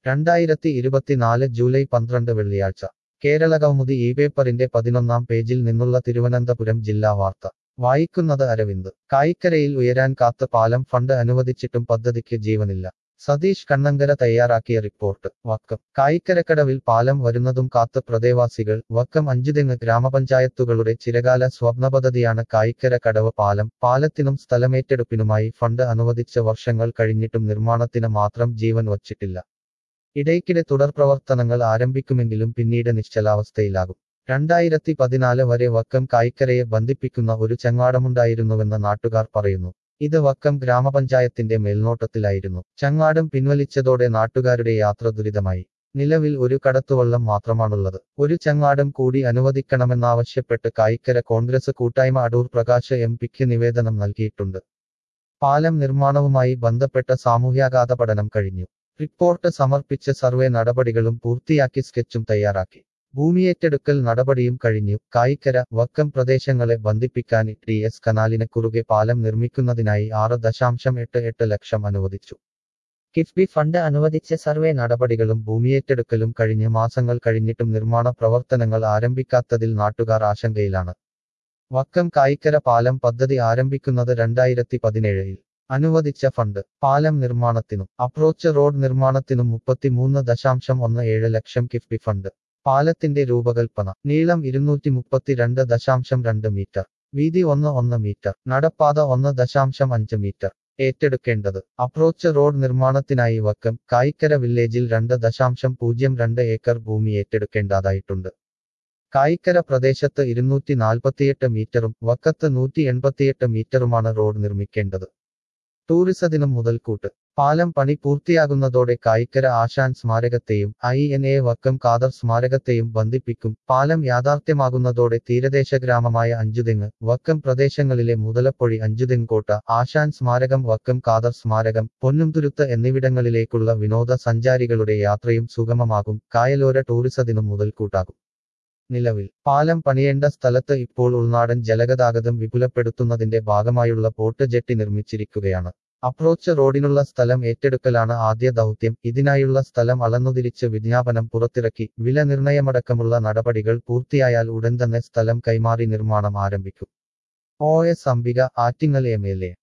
രണ്ടായിരത്തി ഇരുപത്തിനാല് ജൂലൈ പന്ത്രണ്ട് വെള്ളിയാഴ്ച കേരളകൗമുദി ഈ പേപ്പറിന്റെ പതിനൊന്നാം പേജിൽ നിന്നുള്ള തിരുവനന്തപുരം ജില്ലാ വാർത്ത വായിക്കുന്നത് അരവിന്ദ് കായിക്കരയിൽ ഉയരാൻ കാത്ത് പാലം ഫണ്ട് അനുവദിച്ചിട്ടും പദ്ധതിക്ക് ജീവനില്ല സതീഷ് കണ്ണങ്കര തയ്യാറാക്കിയ റിപ്പോർട്ട് വക്കം കായിക്കരക്കടവിൽ പാലം വരുന്നതും കാത്ത് പ്രദേശവാസികൾ വക്കം അഞ്ചുതെങ്ങ് ഗ്രാമപഞ്ചായത്തുകളുടെ ചിരകാല സ്വപ്നപദ്ധതിയാണ് കായിക്കര കടവ് പാലം പാലത്തിനും സ്ഥലമേറ്റെടുപ്പിനുമായി ഫണ്ട് അനുവദിച്ച വർഷങ്ങൾ കഴിഞ്ഞിട്ടും നിർമ്മാണത്തിന് മാത്രം ജീവൻ വച്ചിട്ടില്ല ഇടയ്ക്കിടെ തുടർപ്രവർത്തനങ്ങൾ ആരംഭിക്കുമെങ്കിലും പിന്നീട് നിശ്ചലാവസ്ഥയിലാകും രണ്ടായിരത്തി പതിനാല് വരെ വക്കം കായിക്കരയെ ബന്ധിപ്പിക്കുന്ന ഒരു ചങ്ങാടമുണ്ടായിരുന്നുവെന്ന് നാട്ടുകാർ പറയുന്നു ഇത് വക്കം ഗ്രാമപഞ്ചായത്തിന്റെ മേൽനോട്ടത്തിലായിരുന്നു ചങ്ങാടം പിൻവലിച്ചതോടെ നാട്ടുകാരുടെ യാത്ര ദുരിതമായി നിലവിൽ ഒരു കടത്തുവള്ളം മാത്രമാണുള്ളത് ഒരു ചങ്ങാടം കൂടി അനുവദിക്കണമെന്നാവശ്യപ്പെട്ട് കായിക്കര കോൺഗ്രസ് കൂട്ടായ്മ അടൂർ പ്രകാശ് എം പിക്ക് നിവേദനം നൽകിയിട്ടുണ്ട് പാലം നിർമ്മാണവുമായി ബന്ധപ്പെട്ട സാമൂഹ്യാഘാത പഠനം കഴിഞ്ഞു റിപ്പോർട്ട് സമർപ്പിച്ച സർവേ നടപടികളും പൂർത്തിയാക്കി സ്കെച്ചും തയ്യാറാക്കി ഭൂമിയേറ്റെടുക്കൽ നടപടിയും കഴിഞ്ഞു കായിക്കര വക്കം പ്രദേശങ്ങളെ ബന്ധിപ്പിക്കാൻ ടി എസ് കനാലിന് കുറുകെ പാലം നിർമ്മിക്കുന്നതിനായി ആറ് ദശാംശം എട്ട് എട്ട് ലക്ഷം അനുവദിച്ചു കിഫ്ബി ഫണ്ട് അനുവദിച്ച സർവേ നടപടികളും ഭൂമിയേറ്റെടുക്കലും കഴിഞ്ഞ് മാസങ്ങൾ കഴിഞ്ഞിട്ടും നിർമ്മാണ പ്രവർത്തനങ്ങൾ ആരംഭിക്കാത്തതിൽ നാട്ടുകാർ ആശങ്കയിലാണ് വക്കം കായിക്കര പാലം പദ്ധതി ആരംഭിക്കുന്നത് രണ്ടായിരത്തി പതിനേഴിൽ അനുവദിച്ച ഫണ്ട് പാലം നിർമ്മാണത്തിനും അപ്രോച്ച് റോഡ് നിർമ്മാണത്തിനും മുപ്പത്തിമൂന്ന് ദശാംശം ഒന്ന് ഏഴ് ലക്ഷം കിഫ്ബി ഫണ്ട് പാലത്തിന്റെ രൂപകൽപ്പന നീളം ഇരുന്നൂറ്റി മുപ്പത്തിരണ്ട് ദശാംശം രണ്ട് മീറ്റർ വീതി ഒന്ന് ഒന്ന് മീറ്റർ നടപ്പാത ഒന്ന് ദശാംശം അഞ്ച് മീറ്റർ ഏറ്റെടുക്കേണ്ടത് അപ്രോച്ച് റോഡ് നിർമ്മാണത്തിനായി വക്കം കായിക്കര വില്ലേജിൽ രണ്ട് ദശാംശം പൂജ്യം രണ്ട് ഏക്കർ ഭൂമി ഏറ്റെടുക്കേണ്ടതായിട്ടുണ്ട് കായിക്കര പ്രദേശത്ത് ഇരുന്നൂറ്റി നാൽപ്പത്തിയെട്ട് മീറ്ററും വക്കത്ത് നൂറ്റി എൺപത്തിയെട്ട് മീറ്ററുമാണ് റോഡ് നിർമ്മിക്കേണ്ടത് ടൂറിസത്തിനും മുതൽക്കൂട്ട് പാലം പണി പൂർത്തിയാകുന്നതോടെ കായിക്കര ആശാൻ സ്മാരകത്തെയും I N A Vakkom Kadar സ്മാരകത്തെയും ബന്ധിപ്പിക്കും പാലം യാഥാർത്ഥ്യമാകുന്നതോടെ തീരദേശ ഗ്രാമമായ അഞ്ചുതെങ്ങ് വക്കം പ്രദേശങ്ങളിലെ മുതലപ്പൊഴി അഞ്ചുതെങ്കോട്ട ആശാൻ സ്മാരകം വക്കം കാദർ സ്മാരകം പൊന്നുംതുരുത്ത് എന്നിവിടങ്ങളിലേക്കുള്ള വിനോദ സഞ്ചാരികളുടെ യാത്രയും സുഗമമാകും കായലോര ടൂറിസത്തിനും മുതൽക്കൂട്ടാകും നിലവിൽ പാലം പണിയേണ്ട സ്ഥലത്ത് ഇപ്പോൾ ഉൾനാടൻ ജലഗതാഗതം വിപുലപ്പെടുത്തുന്നതിന്റെ ഭാഗമായുള്ള പോർട്ട് ജെട്ടി നിർമ്മിച്ചിരിക്കുകയാണ് അപ്രോച്ച് റോഡിനുള്ള സ്ഥലം ഏറ്റെടുക്കലാണ് ആദ്യ ദൗത്യം ഇതിനായുള്ള സ്ഥലം അളന്നുതിരിച്ച് വിജ്ഞാപനം പുറത്തിറക്കി വില നിർണയമടക്കമുള്ള നടപടികൾ പൂർത്തിയായാൽ ഉടൻ തന്നെ സ്ഥലം കൈമാറി നിർമ്മാണം ആരംഭിക്കും O S Ambika Attingal M L A